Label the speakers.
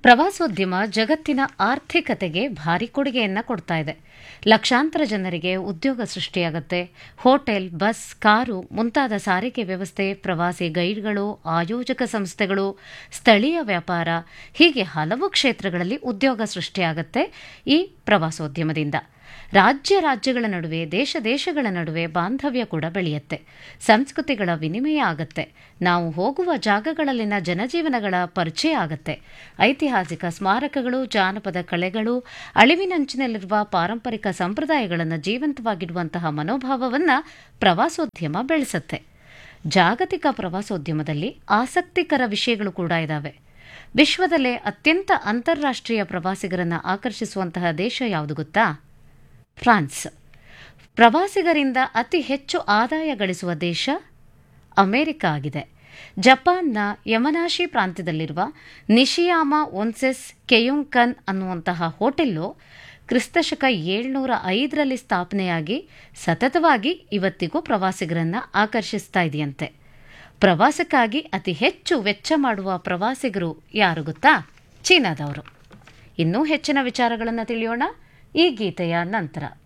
Speaker 1: ಪ್ರವಾಸೋದ್ಯಮ ಜಗತ್ತಿನ ಆರ್ಥಿಕತೆಗೆ ಭಾರಿ ಕೊಡುಗೆಯನ್ನ ಕೊಡ್ತಾ ಇದೆ ಲಕ್ಷಾಂತರ ಜನರಿಗೆ ಉದ್ಯೋಗ ಸೃಷ್ಟಿಯಾಗುತ್ತೆ ಹೋಟೆಲ್ ಬಸ್ ಕಾರು ಮುಂತಾದ ಸಾರಿಗೆ ವ್ಯವಸ್ಥೆ ಪ್ರವಾಸಿ ಗೈಡ್ಗಳು ಆಯೋಜಕ ಸಂಸ್ಥೆಗಳು ಸ್ಥಳೀಯ ವ್ಯಾಪಾರ ಹೀಗೆ ಹಲವು ಕ್ಷೇತ್ರಗಳಲ್ಲಿ ಉದ್ಯೋಗ ಸೃಷ್ಟಿಯಾಗುತ್ತೆ ಈ ಪ್ರವಾಸೋದ್ಯಮದಿಂದ ರಾಜ್ಯ ರಾಜ್ಯಗಳ ನಡುವೆ ದೇಶ ದೇಶಗಳ ನಡುವೆ ಬಾಂಧವ್ಯ ಕೂಡ ಬೆಳೆಯುತ್ತೆ ಸಂಸ್ಕೃತಿಗಳ ವಿನಿಮಯ ಆಗತ್ತೆ ನಾವು ಹೋಗುವ ಜಾಗಗಳಲ್ಲಿನ ಜನಜೀವನಗಳ ಪರಿಚಯ ಆಗತ್ತೆ ಐತಿಹಾಸಿಕ ಸ್ಮಾರಕಗಳು ಜಾನಪದ ಕಲೆಗಳು ಅಳಿವಿನಂಚಿನಲ್ಲಿರುವ ಪಾರಂಪರಿಕ ಸಂಪ್ರದಾಯಗಳನ್ನು ಜೀವಂತವಾಗಿಡುವಂತಹ ಮನೋಭಾವವನ್ನು ಪ್ರವಾಸೋದ್ಯಮ ಬೆಳೆಸುತ್ತೆ ಜಾಗತಿಕ ಪ್ರವಾಸೋದ್ಯಮದಲ್ಲಿ ಆಸಕ್ತಿಕರ ವಿಷಯಗಳು ಕೂಡ ಇದ್ದಾವೆ ವಿಶ್ವದಲ್ಲೇ ಅತ್ಯಂತ ಅಂತಾರಾಷ್ಟ್ರೀಯ ಪ್ರವಾಸಿಗರನ್ನು ಆಕರ್ಷಿಸುವಂತಹ ದೇಶ ಯಾವುದು ಗೊತ್ತಾ ಫ್ರಾನ್ಸ್ ಪ್ರವಾಸಿಗರಿಂದ ಅತಿ ಹೆಚ್ಚು ಆದಾಯ ಗಳಿಸುವ ದೇಶ ಅಮೆರಿಕ ಆಗಿದೆ ಜಪಾನ್ನ ಯಮನಾಶಿ ಪ್ರಾಂತ್ಯದಲ್ಲಿರುವ ನಿಶಿಯಾಮ ಒನ್ಸೆಸ್ ಕೆಯುಂಕನ್ ಅನ್ನುವಂತಹ ಹೋಟೆಲ್ಲು ಕ್ರಿಸ್ತಶಕ ಏಳ್ನೂರ ಐದರಲ್ಲಿ ಸ್ಥಾಪನೆಯಾಗಿ ಸತತವಾಗಿ ಇವತ್ತಿಗೂ ಪ್ರವಾಸಿಗರನ್ನ ಆಕರ್ಷಿಸ್ತಾ ಇದೆಯಂತೆ ಪ್ರವಾಸಕ್ಕಾಗಿ ಅತಿ ಹೆಚ್ಚು ವೆಚ್ಚ ಮಾಡುವ ಪ್ರವಾಸಿಗರು ಯಾರು ಗೊತ್ತಾ ಚೀನಾದವರು ಇನ್ನೂ ಹೆಚ್ಚಿನ ವಿಚಾರಗಳನ್ನು ತಿಳಿಯೋಣ ಈ ಗೀತೆಯ ನಂತರ